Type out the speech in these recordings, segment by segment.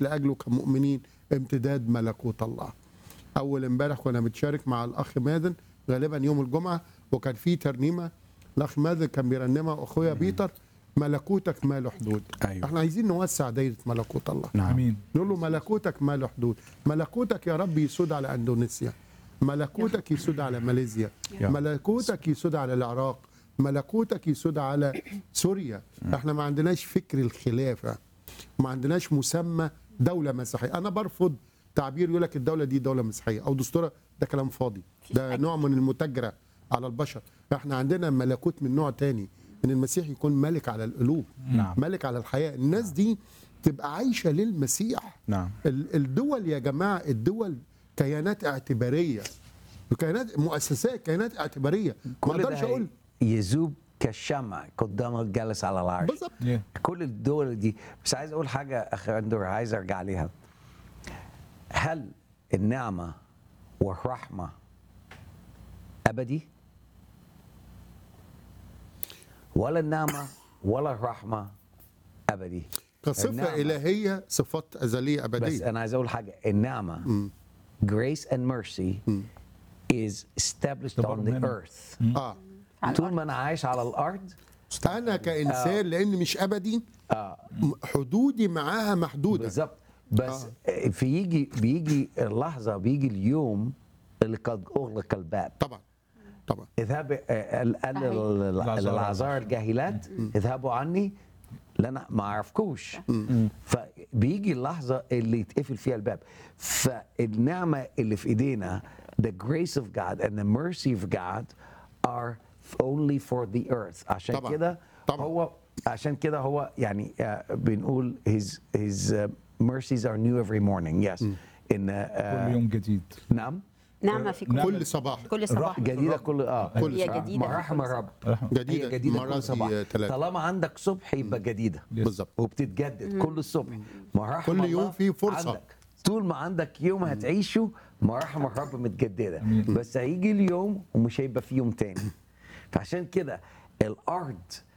نعيش لاجله كمؤمنين امتداد ملكوت الله اول امبارح كنا بنشارك مع الاخ مازن غالبا يوم الجمعه وكان في ترنيمه الاخ مازن كان بيرنمها واخويا بيتر ملكوتك ما له حدود أيوة. احنا عايزين نوسع دايره ملكوت الله نعم امين نقول له ملكوتك ما له حدود ملكوتك يا رب يسود على اندونيسيا ملكوتك يسود على ماليزيا يا. ملكوتك يسود على العراق ملكوتك يسود على سوريا احنا ما عندناش فكر الخلافه ما عندناش مسمى دوله مسيحيه انا برفض تعبير يقول لك الدوله دي دوله مسيحيه او دستوره ده كلام فاضي ده نوع من المتاجره على البشر احنا عندنا ملكوت من نوع تاني ان المسيح يكون ملك على القلوب نعم. ملك على الحياه الناس دي تبقى عايشه للمسيح نعم ال- الدول يا جماعه الدول كيانات اعتباريه كيانات مؤسسات كيانات اعتباريه ما كل اقدرش ده اقول يذوب كالشمع قدام الجالس على العرش بالظبط Yeah. كل الدول دي بس عايز اقول حاجه اخ اندور عايز ارجع ليها هل النعمه والرحمه ابدي ولا النعمه ولا الرحمه ابدي كصفه النعمة. الهيه صفات ازليه بس ابديه انا عايز اقول حاجه النعمه grace and mercy is established on the هنا. earth اه طول ما انا عايش على الارض انا كانسان لان مش ابدي م- حدودي معاها محدوده بالظبط بس في يجي بيجي اللحظه بيجي اليوم اللي قد اغلق الباب طبعا طبعا اذهب آه، قال قال العذارى. لل- للعذارى الجاهلات اذهبوا عني لأنا ما اعرفكوش فبيجي اللحظه اللي يتقفل فيها الباب فالنعمه اللي في ايدينا the grace of God and the mercy of God are only for the earth عشان طبعاً. كده طبعاً. هو عشان كده هو يعني آه، بنقول his his uh, mercies are new every morning yes ان آه، كل يوم جديد نعم نعمة في نعم. كل كل صباح كل صباح جديده كل اه كل هي صباح. جديدة في مراحم كل الرب جديدة. هي جديده مراتي كل صباح تلاتة. طالما عندك صبح يبقى جديده بالظبط وبتتجدد كل الصبح مراحم كل يوم الله فيه فرصة. عندك. طول ما عندك يوم هتعيشه مراحم الرب متجدده بس هيجي اليوم ومش هيبقى فيه يوم تاني فعشان كده الارض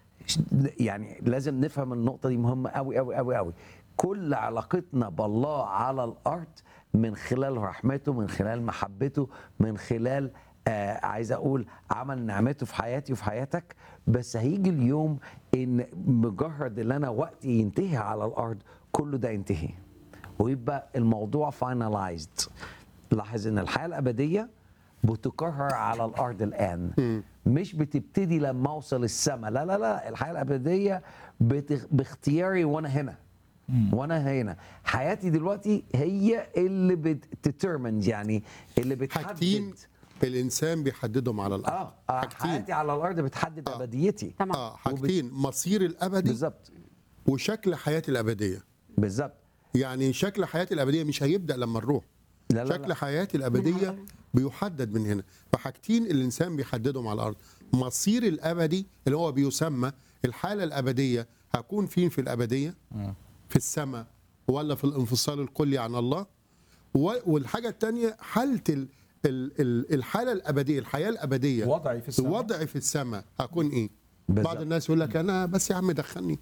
يعني لازم نفهم النقطه دي مهمه قوي قوي قوي قوي كل علاقتنا بالله على الارض من خلال رحمته من خلال محبته من خلال آه عايز اقول عمل نعمته في حياتي وفي حياتك بس هيجي اليوم ان مجرد ان انا وقتي ينتهي على الارض كله ده ينتهي ويبقى الموضوع فاينلايزد لاحظ ان الحياه الابديه بتكرر على الارض الان مش بتبتدي لما اوصل السماء لا لا لا الحياه الابديه بت... باختياري وانا هنا وانا هنا حياتي دلوقتي هي اللي بتترمن يعني اللي بتحدد حاجتين الانسان بيحددهم على الارض اه, آه حاجتين حياتي على الارض بتحدد آه. ابديتي تمام اه حاجتين مصير الابدي بالظبط وشكل حياتي الابديه بالظبط يعني شكل حياتي الابديه مش هيبدا لما نروح لا لا شكل لا. حياتي الابديه بيحدد من هنا فحاجتين الانسان بيحددهم على الارض مصير الابدي اللي هو بيسمى الحاله الابديه هكون فين في الابديه في السماء ولا في الانفصال الكلي عن الله و- والحاجه الثانيه حاله ال ال ال الحاله الابديه الحياه الابديه وضعي في السماء. وضعي في السماء هكون ايه بالظبط. بعض الناس يقول لك انا بس يا عم دخلني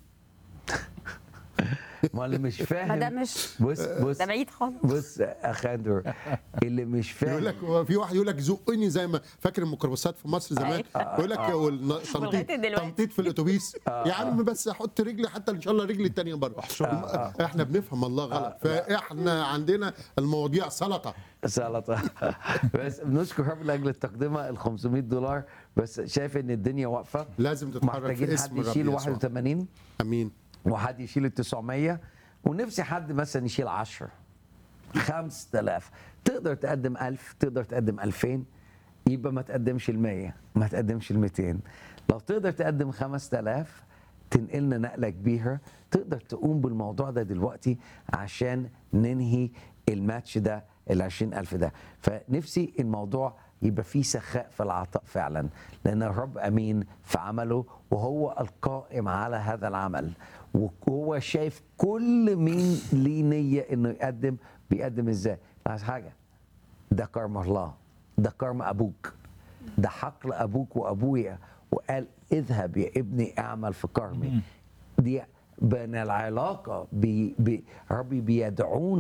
ما اللي مش فاهم ما ده مش بص بص ده بعيد خالص بص اخ اندرو اللي مش فاهم يقول لك هو في واحد يقول لك زقني زي ما فاكر الميكروباصات في مصر زمان أيوة. يقول لك والتنطيط لغاية دلوقتي. تنطيط في الاتوبيس يا عم بس احط رجلي حتى ان شاء الله رجلي الثانيه بره احنا بنفهم الله غلط فاحنا عندنا المواضيع سلطه سلطه بس بنشكر رب لاجل التقدمه ال 500 دولار بس شايف ان الدنيا واقفه لازم تتحرك في محتاجين اسم حد الرب يشيل يسوع 81 امين وحد يشيل ال 900 ونفسي حد مثلا يشيل 10 5000 تقدر تقدم 1000 تقدر تقدم 2000 يبقى ما تقدمش ال 100 ما تقدمش ال 200 لو تقدر تقدم 5000 تنقلنا نقله كبيره تقدر تقوم بالموضوع ده دلوقتي عشان ننهي الماتش ده ال 20000 ده فنفسي الموضوع يبقى فيه سخاء في العطاء فعلا لان الرب امين في عمله وهو القائم على هذا العمل وهو شايف كل مين ليه نيه انه يقدم بيقدم ازاي عايز حاجه ده كرم الله ده كرم ابوك ده حقل ابوك وابويا وقال اذهب يا ابني اعمل في كرمي دي بين العلاقه بي بي ربي بيدعونا